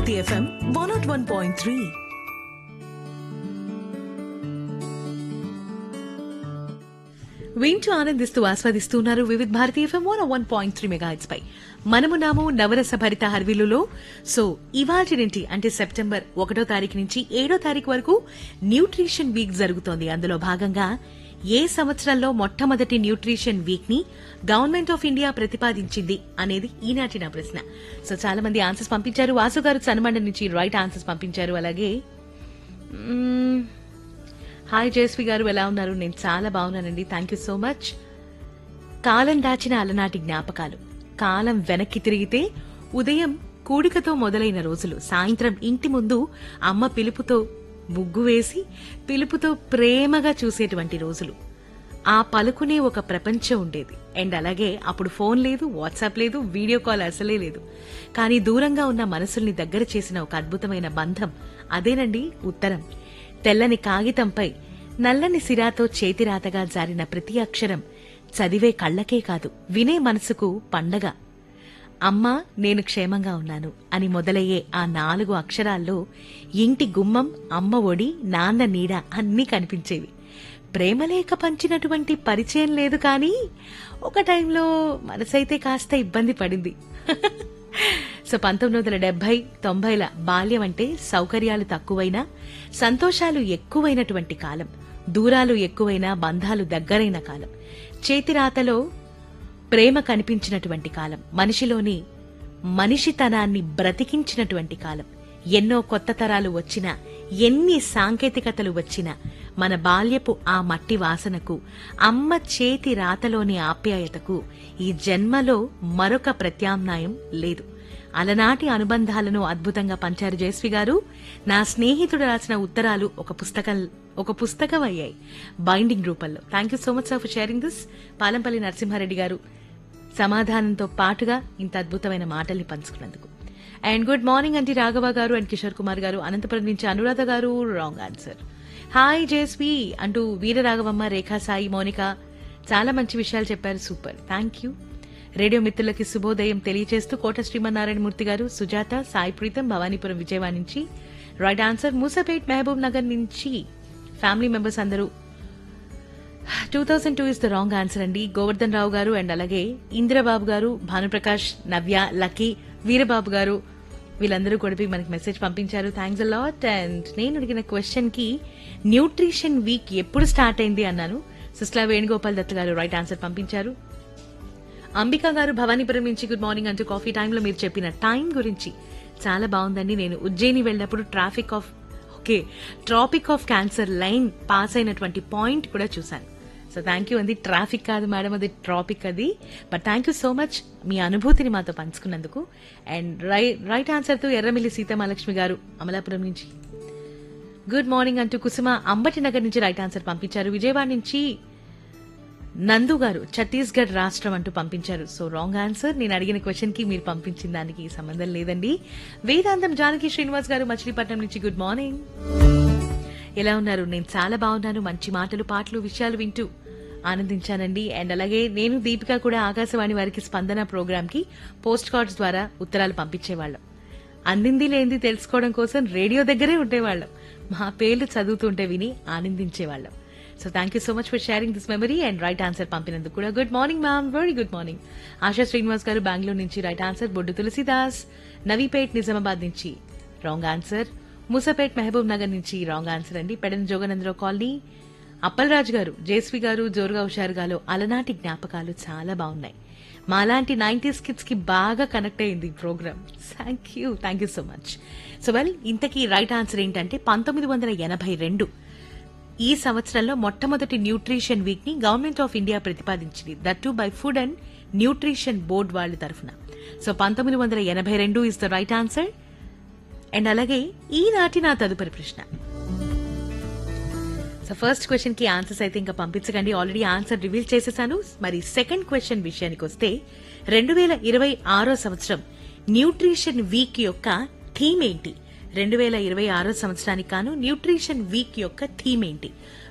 Bharati FM one naught one point three వింటూ ఆనందిస్తూ ఆస్వాదిస్తూ ఉన్నారు వివిధ భారతీయ FM one one point three megahertz పై మనము నాము నవరస భరిత హర్విలులో సో ఇవాటి నుండి అంటే సెప్టెంబర్ ఒకటో తారీఖు నుంచి ఏడో తారీఖు వరకు న్యూట్రిషన్ వీక్ జరుగుతోంది అందులో భాగంగా ఏ సంవత్సరంలో మొట్టమొదటి న్యూట్రిషన్ వీక్ ని గవర్నమెంట్ ఆఫ్ ఇండియా ప్రతిపాదించింది అనేది ఈనాటి నా ప్రశ్న సో చాలా మంది ఆన్సర్స్ పంపించారు వాసు గారు చనమండ నుంచి రైట్ ఆన్సర్స్ పంపించారు అలాగే మ్మ్, హాయ్ జయశ్రీ గారు ఎలా ఉన్నారు నేను చాలా బాగున్నానండి థ్యాంక్ యూ సో మచ్ కాలం దాచిన అలనాటి జ్ఞాపకాలు కాలం వెనక్కి తిరిగితే ఉదయం కూడికతో మొదలైన రోజులు సాయంత్రం ఇంటి ముందు అమ్మ పిలుపుతో ముగ్గు వేసి పిలుపుతో ప్రేమగా చూసేటువంటి రోజులు ఆ పలుకునే ఒక ప్రపంచం ఉండేది అండ్ అలాగే అప్పుడు ఫోన్ లేదు వాట్సాప్ లేదు వీడియో కాల్ అసలే లేదు కానీ దూరంగా ఉన్న మనసుల్ని దగ్గర చేసిన ఒక అద్భుతమైన బంధం అదేనండి ఉత్తరం తెల్లని కాగితంపై నల్లని సిరాతో చేతిరాతగా జారిన ప్రతి అక్షరం చదివే కళ్ళకే కాదు వినే మనసుకు పండగ అమ్మా నేను క్షేమంగా ఉన్నాను అని మొదలయ్యే ఆ నాలుగు అక్షరాల్లో ఇంటి గుమ్మం అమ్మ ఒడి నాన్న నీడ అన్నీ కనిపించేవి ప్రేమలేఖ పంచినటువంటి పరిచయం లేదు కానీ ఒక టైంలో మనసైతే కాస్త ఇబ్బంది పడింది సో పంతొమ్మిది వందల డెబ్బై తొంభైల బాల్యం అంటే సౌకర్యాలు తక్కువైనా సంతోషాలు ఎక్కువైనటువంటి కాలం దూరాలు ఎక్కువైనా బంధాలు దగ్గరైన కాలం చేతిరాతలో ప్రేమ కనిపించినటువంటి కాలం మనిషిలోని మనిషితనాన్ని బ్రతికించినటువంటి కాలం ఎన్నో కొత్త తరాలు వచ్చినా ఎన్ని సాంకేతికతలు వచ్చినా మన బాల్యపు ఆ మట్టి వాసనకు అమ్మ చేతి రాతలోని ఆప్యాయతకు ఈ జన్మలో మరొక ప్రత్యామ్నాయం లేదు అలనాటి అనుబంధాలను అద్భుతంగా పంచారు జయశ్రీ గారు నా స్నేహితుడు రాసిన ఉత్తరాలు ఒక పుస్తకం ఒక పుస్తకం అయ్యాయి బైండింగ్ రూపంలో thank you so much for sharing this Palampalli Narasimha Reddy గారు సమాధానంతో పాటుగా ఇంత అద్భుతమైన మాటల్ని పంచుకున్నందుకు అండ్ గుడ్ మార్నింగ్ అంటి రాఘవ గారు అండ్ కిషోర్ కుమార్ గారు అనంతపురం నుంచి అనురాధ గారు రాంగ్ ఆన్సర్ హాయ్ జేస్వి అంటూ వీర రాఘవమ్మ రేఖా సాయి మౌనిక చాలా మంచి విషయాలు చెప్పారు సూపర్ థ్యాంక్ యూ రేడియో మిత్రులకి శుభోదయం తెలియజేస్తూ కోట శ్రీమన్నారాయణ మూర్తి గారు సుజాత సాయి ప్రీతం భవానీపురం విజయవాడ నుంచి రైట్ ఆన్సర్ మూసపేట్ మహబూబ్ నగర్ నుంచి ఫ్యామిలీ మెంబర్స్ అందరూ two thousand two is the wrong answer అండి గోవర్ధన్ రావు గారు అండ్ అలాగే ఇందిరాబాబు గారు భానుప్రకాష్ నవ్య లక్కీ వీరబాబు గారు వీళ్ళందరూ కూడా మనకి మెసేజ్ పంపించారు థ్యాంక్స్ అ లాట్ అండ్ నేను అడిగిన క్వశ్చన్ కి న్యూట్రిషన్ వీక్ ఎప్పుడు స్టార్ట్ అయింది అన్నాను సుస్లా వేణుగోపాల్ దత్ గారు రైట్ ఆన్సర్ పంపించారు అంబిక గారు భవానీపురం నుంచి గుడ్ మార్నింగ్ అంటూ కాఫీ టైంలో మీరు చెప్పిన టైం గురించి చాలా బాగుందండి నేను ఉజ్జయిని వెళ్ళినప్పుడు traffic of okay tropic of cancer line pass అయినటువంటి పాయింట్ కూడా చూశాను సో థ్యాంక్ యూ అండి ట్రాఫిక్ కాదు మేడం అది ట్రాపిక్ అది but thank you so much మీ అనుభూతిని మాతో పంచుకున్నందుకు అండ్ రైట్ రైట్ ఆన్సర్తో ఎర్రమిల్లి సీతమాలక్ష్మి గారు అమలాపురం నుంచి గుడ్ మార్నింగ్ అంటూ కుసుమ అంబటి నగర్ నుంచి రైట్ ఆన్సర్ పంపించారు విజయవాడ నుంచి నందు గారు ఛత్తీస్గఢ్ రాష్ట్రం అంటూ పంపించారు సో రాంగ్ ఆన్సర్ నేను అడిగిన క్వశ్చన్ కి మీరు పంపించిన దానికి సంబంధం లేదండి వేదాంతం జానకి శ్రీనివాస్ గారు మచిలీపట్నం నుంచి గుడ్ మార్నింగ్ ఎలా ఉన్నారు నేను చాలా బాగున్నాను మంచి మాటలు పాటలు విషయాలు వింటూ ఆనందించానండి అండ్ అలాగే నేను దీపిక కూడా ఆకాశవాణి వారికి స్పందన ప్రోగ్రామ్ కి పోస్ట్ కార్డ్స్ ద్వారా ఉత్తరాలు పంపించేవాళ్ళం అందింది లేనిది తెలుసుకోవడం కోసం రేడియో దగ్గరే ఉండేవాళ్ళం మా పేర్లు చదువుతుంటే విని ఆనందించేవాళ్ళం so thank you so much for sharing this memory and right answer పంపినందుకు కూడా good morning ma'am very good morning Asha Srinivas గారు బెంగళూరు నుంచి రైట్ ఆన్సర్ బొడ్డు తులసిదాస్ నవీపేట్ నిజామాబాద్ నుంచి రాంగ్ ఆన్సర్ మూసపేట్ మహబూబ్ నగర్ నుంచి రాంగ్ ఆన్సర్ అండి పెడన జోగనందరావు కాలనీ అప్పలరాజు గారు జేస్వి గారు జోరుగా హుషారుగాలో అలనాటి జ్ఞాపకాలు చాలా బాగున్నాయి మాలాంటి నైన్టీస్ కిడ్స్ కి బాగా కనెక్ట్ అయింది ఈ programme thank you thank you so much so well ఇంతకీ రైట్ ఆన్సర్ ఏంటంటే పంతొమ్మిది వందల ఎనభై రెండు ఈ సంవత్సరంలో మొట్టమొదటి న్యూట్రిషన్ వీక్ ని గవర్నమెంట్ ఆఫ్ ఇండియా ప్రతిపాదించింది that too by food and nutrition board వాళ్ళ తరఫున సో పంతొమ్మిది వందల ఎనభై రెండు is the right answer and అలాగే ఈనాటి నా తదుపరి ప్రశ్న సో ఫస్ట్ క్వశ్చన్ కి ఆన్సర్స్ అయితే ఇంకా పంపించకండి ఆల్రెడీ ఆన్సర్ రివీల్ చేసేసాను మరి సెకండ్ క్వశ్చన్ విషయానికి వస్తే రెండు వేల ఇరవై ఆరో సంవత్సరం న్యూట్రిషన్ వీక్ యొక్క థీమ్ ఏంటి రెండు వేల ఇరవై ఆరో సంవత్సరానికి కాను న్యూట్రిషన్ వీక్ యొక్క థీమ్ ఏంటి